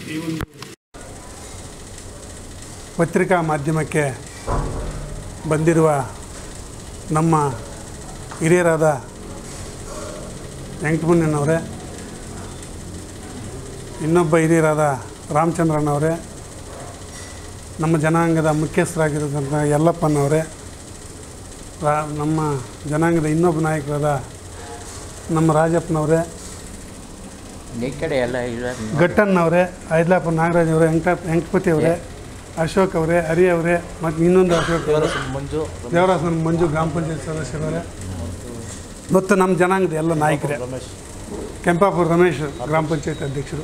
ಈ ಒಂದು ಪತ್ರಿಕಾ ಮಾಧ್ಯಮಕ್ಕೆ ಬಂದಿರುವ ನಮ್ಮ ಹಿರಿಯರಾದ ವೆಂಕಟಮುನಿಯಣ್ಣವರೇ ಇನ್ನೊಬ್ಬ ಹಿರಿಯರಾದ ರಾಮಚಂದ್ರನವರೇ ನಮ್ಮ ಜನಾಂಗದ ಮುಖ್ಯಸ್ಥರಾಗಿರೋದಂಥ ಯಲ್ಲಪ್ಪನವರೇ ರಾ ನಮ್ಮ ಜನಾಂಗದ ಇನ್ನೊಬ್ಬ ನಾಯಕರಾದ ನಮ್ಮ ರಾಜಪ್ಪನವರೇ ಈ ಕಡೆ ಎಲ್ಲ ಇಲ್ಲ ಘಟ್ಟಣ್ಣವರೇ ಐದ್ಲಾಪುರ ನಾಗರಾಜ್ ಅವರೇ ವೆಂಕಟ ವೆಂಕಟಪತಿ ಅವರೇ ಅಶೋಕ್ ಅವರೇ ಹರಿ ಅವರೇ ಮತ್ತು ಇನ್ನೊಂದು ಅಶೋಕ್ ಅವರೇ ಮಂಜು ದೇವರಾಸನ ಮಂಜು ಗ್ರಾಮ ಪಂಚಾಯತ್ ಸದಸ್ಯರವರೇ ಮತ್ತು ನಮ್ಮ ಜನಾಂಗದ ಎಲ್ಲ ನಾಯಕರೇ ರಮೇಶ್ ಕೆಂಪಾಪುರ ರಮೇಶ್ ಗ್ರಾಮ ಪಂಚಾಯತ್ ಅಧ್ಯಕ್ಷರು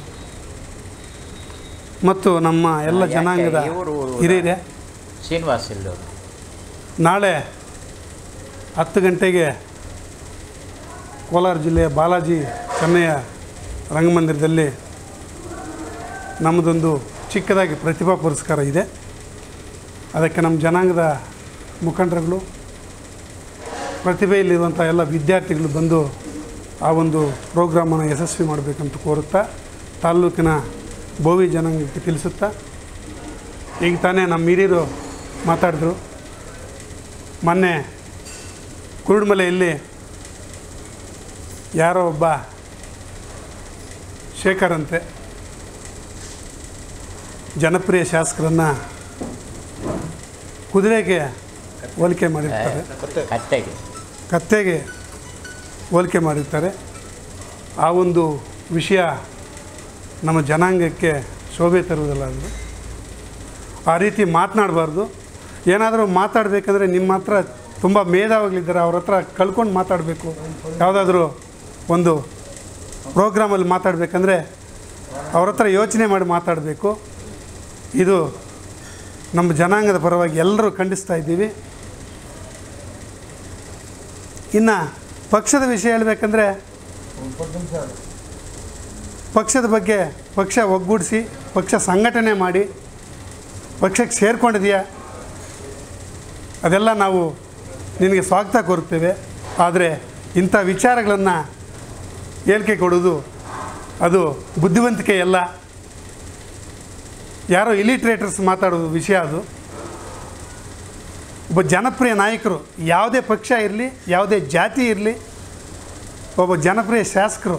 ಮತ್ತು ನಮ್ಮ ಎಲ್ಲ ಯಾಕೆ ಜನಾಂಗದ ಇವರು ಹಿರಿಯರೇ ಶ್ರೀನಿವಾಸ್ ಇಲ್ಲವರು ನಾಳೆ ಹತ್ತು ಗಂಟೆಗೆ ಕೋಲಾರ ಜಿಲ್ಲೆಯ ಬಾಲಾಜಿ ಚೆನ್ನಯ್ಯ ರಂಗಮಂದಿರದಲ್ಲಿ ನಮ್ಮದೊಂದು ಚಿಕ್ಕದಾಗಿ ಪ್ರತಿಭಾ ಪುರಸ್ಕಾರ ಇದೆ ಅದಕ್ಕೆ ನಮ್ಮ ಜನಾಂಗದ ಮುಖಂಡರುಗಳು ಪ್ರತಿಭೆಯಲ್ಲಿರುವಂಥ ಎಲ್ಲ ವಿದ್ಯಾರ್ಥಿಗಳು ಬಂದು ಆ ಒಂದು ಪ್ರೋಗ್ರಾಮನ್ನು ಯಶಸ್ವಿ ಮಾಡಬೇಕಂತ ಕೋರುತ್ತಾ ತಾಲ್ಲೂಕಿನ ಬೋವಿ ಜನಾಂಗಕ್ಕೆ ತಿಳಿಸುತ್ತಾ ಈಗ ತಾನೇ ನಮ್ಮ ಹಿರಿಯರು ಮಾತಾಡಿದ್ರು ಮೊನ್ನೆ ಕುರುಡ್ಮಲೆಯಲ್ಲಿ ಯಾರೋ ಒಬ್ಬ ಶೇಖರ್ ಅಂತೆ ಜನಪ್ರಿಯ ಶಾಸಕರನ್ನು ಕುದುರೆಗೆ ಹೋಲಿಕೆ ಮಾಡಿರ್ತಾರೆ ಕತ್ತೆಗೆ ಕತ್ತೆಗೆ ಹೋಲಿಕೆ ಮಾಡಿರ್ತಾರೆ ಆ ಒಂದು ವಿಷಯ ನಮ್ಮ ಜನಾಂಗಕ್ಕೆ ಶೋಭೆ ತರುವುದಿಲ್ಲ ಅದು ಆ ರೀತಿ ಮಾತನಾಡಬಾರ್ದು ಏನಾದರೂ ಮಾತಾಡಬೇಕಂದ್ರೆ ನಿಮ್ಮ ಹತ್ರ ತುಂಬ ಮೇಧಾವಿಗಳಿದ್ದಾರೆ ಅವ್ರ ಹತ್ರ ಕಳ್ಕೊಂಡು ಮಾತಾಡಬೇಕು ಯಾವುದಾದ್ರೂ ಒಂದು ಪ್ರೋಗ್ರಾಮಲ್ಲಿ ಮಾತಾಡಬೇಕಂದ್ರೆ ಅವ್ರ ಹತ್ರ ಯೋಚನೆ ಮಾಡಿ ಮಾತಾಡಬೇಕು ಇದು ನಮ್ಮ ಜನಾಂಗದ ಪರವಾಗಿ ಎಲ್ಲರೂ ಖಂಡಿಸ್ತಾ ಇದ್ದೀವಿ ಇನ್ನು ಪಕ್ಷದ ವಿಷಯ ಹೇಳಬೇಕಂದ್ರೆ ಪಕ್ಷದ ಬಗ್ಗೆ ಪಕ್ಷ ಒಗ್ಗೂಡಿಸಿ ಪಕ್ಷ ಸಂಘಟನೆ ಮಾಡಿ ಪಕ್ಷಕ್ಕೆ ಸೇರ್ಕೊಂಡಿದೆಯಾ ಅದೆಲ್ಲ ನಾವು ನಿನಗೆ ಸ್ವಾಗತ ಕೋರುತ್ತೇವೆ ಆದರೆ ಇಂಥ ವಿಚಾರಗಳನ್ನು ಹೇಳಿಕೆ ಕೊಡೋದು ಅದು ಬುದ್ಧಿವಂತಿಕೆ ಅಲ್ಲ ಯಾರೋ ಇಲಿಟ್ರೇಟರ್ಸ್ ಮಾತಾಡೋದು ವಿಷಯ ಅದು ಒಬ್ಬ ಜನಪ್ರಿಯ ನಾಯಕರು ಯಾವುದೇ ಪಕ್ಷ ಇರಲಿ ಯಾವುದೇ ಜಾತಿ ಇರಲಿ ಒಬ್ಬ ಜನಪ್ರಿಯ ಶಾಸಕರು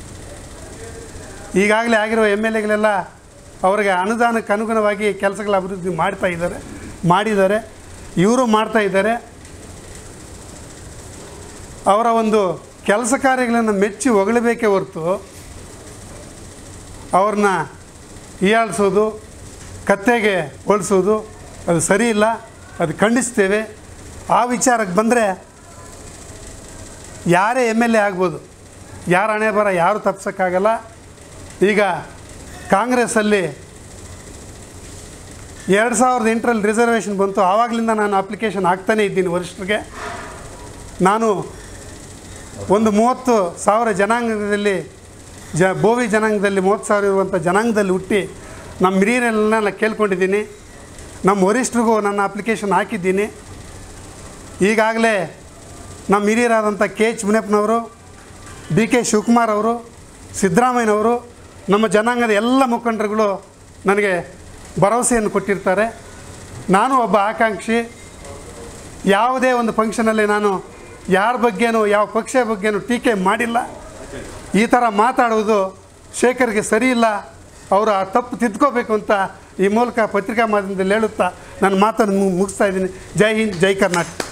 ಈಗಾಗಲೇ ಆಗಿರೋ ಎಮ್ ಎಲ್ ಎಗಳೆಲ್ಲ ಅವರಿಗೆ ಅನುದಾನಕ್ಕೆ ಅನುಗುಣವಾಗಿ ಕೆಲಸಗಳ ಅಭಿವೃದ್ಧಿ ಮಾಡ್ತಾ ಇದ್ದಾರೆ ಮಾಡಿದ್ದಾರೆ ಇವರು ಮಾಡ್ತಾ ಇದ್ದಾರೆ ಅವರ ಒಂದು ಕೆಲಸ ಕಾರ್ಯಗಳನ್ನು ಮೆಚ್ಚಿ ಹೊಗಳಬೇಕೇ ಹೊರತು ಅವ್ರನ್ನ ಹೀಯಾಳಿಸೋದು ಕತ್ತೆಗೆ ಹೋಲಿಸೋದು ಅದು ಸರಿ ಇಲ್ಲ ಅದು ಖಂಡಿಸ್ತೇವೆ ಆ ವಿಚಾರಕ್ಕೆ ಬಂದರೆ ಯಾರೇ ಎಮ್ ಎಲ್ ಎ ಆಗ್ಬೋದು ಯಾರ ಹಣೆ ಬರ ಯಾರು ತಪ್ಸೋಕ್ಕಾಗಲ್ಲ ಈಗ ಕಾಂಗ್ರೆಸ್ಸಲ್ಲಿ ಎರಡು ಸಾವಿರದ ಎಂಟರಲ್ಲಿ ರಿಸರ್ವೇಷನ್ ಬಂತು ಆವಾಗಲಿಂದ ನಾನು ಅಪ್ಲಿಕೇಶನ್ ಹಾಕ್ತಾನೇ ಇದ್ದೀನಿ ವರಿಷ್ಠರಿಗೆ ನಾನು ಒಂದು ಮೂವತ್ತು ಸಾವಿರ ಜನಾಂಗದಲ್ಲಿ ಜ ಬೋವಿ ಜನಾಂಗದಲ್ಲಿ ಮೂವತ್ತು ಸಾವಿರ ಇರುವಂಥ ಜನಾಂಗದಲ್ಲಿ ಹುಟ್ಟಿ ನಮ್ಮ ಹಿರಿಯರೆಲ್ಲ ನಾನು ಕೇಳ್ಕೊಂಡಿದ್ದೀನಿ ನಮ್ಮ ವರಿಷ್ಠರಿಗೂ ನನ್ನ ಅಪ್ಲಿಕೇಶನ್ ಹಾಕಿದ್ದೀನಿ ಈಗಾಗಲೇ ನಮ್ಮ ಹಿರಿಯರಾದಂಥ ಕೆ ಎಚ್ ಮುನಿಯಪ್ಪನವರು ಡಿ ಕೆ ಶಿವಕುಮಾರ್ ಅವರು ಸಿದ್ದರಾಮಯ್ಯನವರು ನಮ್ಮ ಜನಾಂಗದ ಎಲ್ಲ ಮುಖಂಡರುಗಳು ನನಗೆ ಭರವಸೆಯನ್ನು ಕೊಟ್ಟಿರ್ತಾರೆ ನಾನು ಒಬ್ಬ ಆಕಾಂಕ್ಷಿ ಯಾವುದೇ ಒಂದು ಫಂಕ್ಷನಲ್ಲಿ ನಾನು ಯಾರ ಬಗ್ಗೆನೂ ಯಾವ ಪಕ್ಷ ಬಗ್ಗೆನೂ ಟೀಕೆ ಮಾಡಿಲ್ಲ ಈ ಥರ ಮಾತಾಡುವುದು ಶೇಖರ್ಗೆ ಸರಿ ಇಲ್ಲ ಅವರು ಆ ತಪ್ಪು ತಿದ್ಕೋಬೇಕು ಅಂತ ಈ ಮೂಲಕ ಪತ್ರಿಕಾ ಮಾಧ್ಯಮದಲ್ಲಿ ಹೇಳುತ್ತಾ ನನ್ನ ಮಾತನ್ನು ಮು- ಮುಗಿಸ್ತಾ ಇದ್ದೀನಿ ಜೈ ಹಿಂದ್ ಜೈ ಕರ್ನಾಟಕ